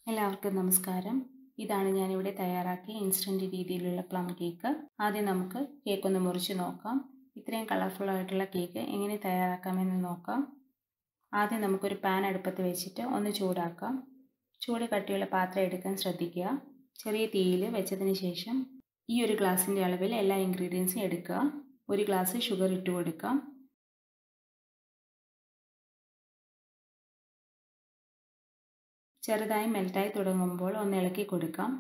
എല്ലാവർക്കും നമസ്കാരം ഇതാണ് ഞാനിവിടെ തയ്യാറാക്കിയ ഇൻസ്റ്റൻറ്റ് രീതിയിലുള്ള പ്ലം കേക്ക് ആദ്യം നമുക്ക് കേക്ക് ഒന്ന് മുറിച്ച് നോക്കാം ഇത്രയും കളർഫുൾ ആയിട്ടുള്ള കേക്ക് എങ്ങനെ തയ്യാറാക്കാമെന്ന് നോക്കാം ആദ്യം നമുക്കൊരു പാൻ അടുപ്പത്ത് വെച്ചിട്ട് ഒന്ന് ചൂടാക്കാം ചൂട് കട്ടിയുള്ള പാത്രം എടുക്കാൻ ശ്രദ്ധിക്കുക ചെറിയ തീയിൽ വെച്ചതിന് ശേഷം ഈ ഒരു ഗ്ലാസിൻ്റെ അളവിൽ എല്ലാ ഇൻഗ്രീഡിയൻസും എടുക്കുക ഒരു ഗ്ലാസ് ഷുഗർ ഇട്ട് കൊടുക്കാം ചെറുതായി മെൽറ്റായി തുടങ്ങുമ്പോൾ ഒന്ന് ഇളക്കി കൊടുക്കാം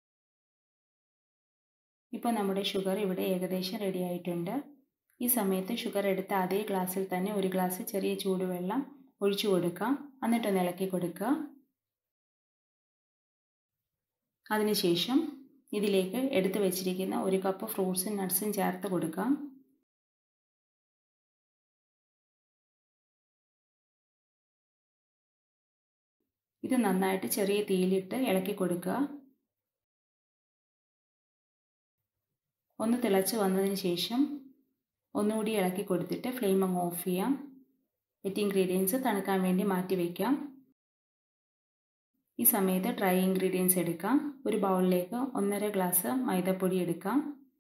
ഇപ്പോൾ നമ്മുടെ ഷുഗർ ഇവിടെ ഏകദേശം റെഡി ആയിട്ടുണ്ട് ഈ സമയത്ത് ഷുഗർ എടുത്ത അതേ ഗ്ലാസ്സിൽ തന്നെ ഒരു ഗ്ലാസ് ചെറിയ ചൂടുവെള്ളം ഒഴിച്ചു കൊടുക്കാം എന്നിട്ടൊന്ന് ഇളക്കി കൊടുക്കുക അതിനുശേഷം ഇതിലേക്ക് എടുത്തു വെച്ചിരിക്കുന്ന ഒരു കപ്പ് ഫ്രൂട്ട്സും നട്ട്സും ചേർത്ത് കൊടുക്കാം ഇത് നന്നായിട്ട് ചെറിയ തീയിലിട്ട് ഇളക്കി കൊടുക്കുക ഒന്ന് തിളച്ച് വന്നതിന് ശേഷം ഒന്നുകൂടി ഇളക്കി കൊടുത്തിട്ട് ഫ്ലെയിം അങ്ങ് ഓഫ് ചെയ്യാം വെറ്റ് ഇൻഗ്രീഡിയൻസ് തണുക്കാൻ വേണ്ടി മാറ്റി വയ്ക്കാം ഈ സമയത്ത് ഡ്രൈ ഇൻഗ്രീഡിയൻസ് എടുക്കാം ഒരു ബൗളിലേക്ക് ഒന്നര ഗ്ലാസ് മൈദപ്പൊടി എടുക്കാം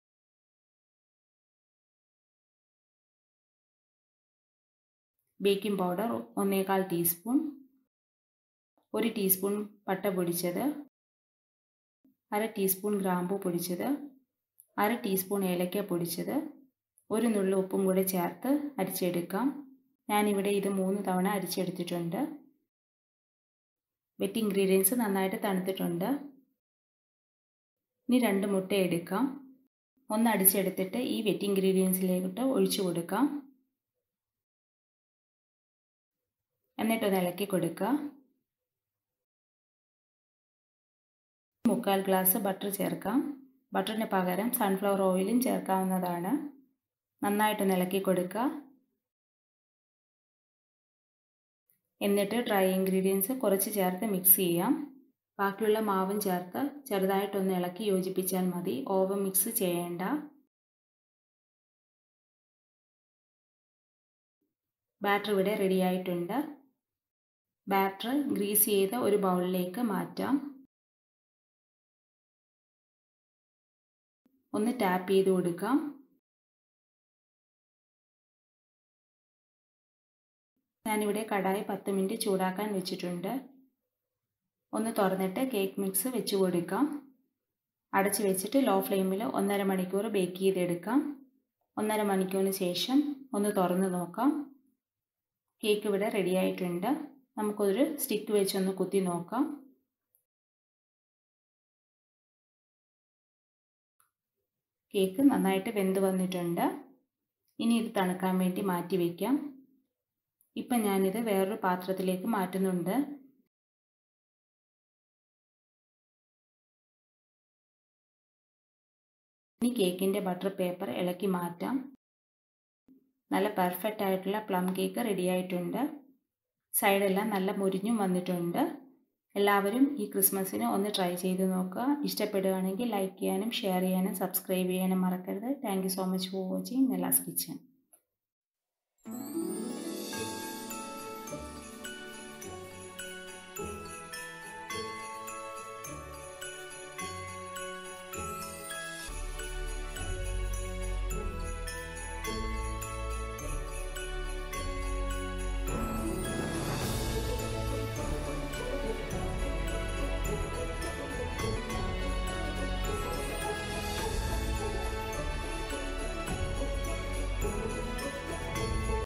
ബേക്കിംഗ് പൗഡർ ഒന്നേകാൽ ടീസ്പൂൺ ഒരു ടീസ്പൂൺ പട്ട പൊടിച്ചത് അര ടീസ്പൂൺ ഗ്രാമ്പൂ പൊടിച്ചത് അര ടീസ്പൂൺ ഏലക്ക പൊടിച്ചത് ഒരു നുള്ളു ഉപ്പും കൂടെ ചേർത്ത് അരിച്ചെടുക്കാം ഞാനിവിടെ ഇത് മൂന്ന് തവണ അരിച്ചെടുത്തിട്ടുണ്ട് വെറ്റ് ഇൻഗ്രീഡിയൻസ് നന്നായിട്ട് തണുത്തിട്ടുണ്ട് ഇനി രണ്ട് മുട്ട എടുക്കാം ഒന്ന് അടിച്ചെടുത്തിട്ട് ഈ വെറ്റ് ഇൻഗ്രീഡിയൻസിലേക്കിട്ട് ഒഴിച്ചു കൊടുക്കാം എന്നിട്ടൊന്ന് ഇളക്കി കൊടുക്കുക മുക്കാൽ ഗ്ലാസ് ബട്ടർ ചേർക്കാം ബട്ടറിന് പകരം സൺഫ്ലവർ ഓയിലും ചേർക്കാവുന്നതാണ് നന്നായിട്ട് ഇളക്കി കൊടുക്കുക എന്നിട്ട് ഡ്രൈ ഇൻഗ്രീഡിയൻസ് കുറച്ച് ചേർത്ത് മിക്സ് ചെയ്യാം ബാക്കിയുള്ള മാവും ചേർത്ത് ചെറുതായിട്ടൊന്ന് ഇളക്കി യോജിപ്പിച്ചാൽ മതി ഓവർ മിക്സ് ചെയ്യേണ്ട ബാറ്റർ ഇവിടെ റെഡി ആയിട്ടുണ്ട് ബാറ്റർ ഗ്രീസ് ചെയ്ത ഒരു ബൗളിലേക്ക് മാറ്റാം ഒന്ന് ടാപ്പ് ചെയ്ത് കൊടുക്കാം ഞാനിവിടെ കടായി പത്ത് മിനിറ്റ് ചൂടാക്കാൻ വെച്ചിട്ടുണ്ട് ഒന്ന് തുറന്നിട്ട് കേക്ക് മിക്സ് വെച്ച് കൊടുക്കാം അടച്ച് വെച്ചിട്ട് ലോ ഫ്ലെയിമിൽ ഒന്നര മണിക്കൂർ ബേക്ക് ചെയ്തെടുക്കാം ഒന്നര മണിക്കൂറിന് ശേഷം ഒന്ന് തുറന്ന് നോക്കാം കേക്ക് ഇവിടെ റെഡി ആയിട്ടുണ്ട് നമുക്കൊരു സ്റ്റിക്ക് വെച്ചൊന്ന് കുത്തി നോക്കാം കേക്ക് നന്നായിട്ട് വെന്ത് വന്നിട്ടുണ്ട് ഇനി ഇത് തണുക്കാൻ വേണ്ടി മാറ്റി വയ്ക്കാം ഇപ്പം ഞാനിത് വേറൊരു പാത്രത്തിലേക്ക് മാറ്റുന്നുണ്ട് ഇനി കേക്കിൻ്റെ ബട്ടർ പേപ്പർ ഇളക്കി മാറ്റാം നല്ല പെർഫെക്റ്റ് ആയിട്ടുള്ള പ്ലം കേക്ക് റെഡി ആയിട്ടുണ്ട് സൈഡെല്ലാം നല്ല മുരിഞ്ഞും വന്നിട്ടുണ്ട് എല്ലാവരും ഈ ക്രിസ്മസിന് ഒന്ന് ട്രൈ ചെയ്ത് നോക്കുക ഇഷ്ടപ്പെടുകയാണെങ്കിൽ ലൈക്ക് ചെയ്യാനും ഷെയർ ചെയ്യാനും സബ്സ്ക്രൈബ് ചെയ്യാനും മറക്കരുത് thank so much for watching Nella's kitchen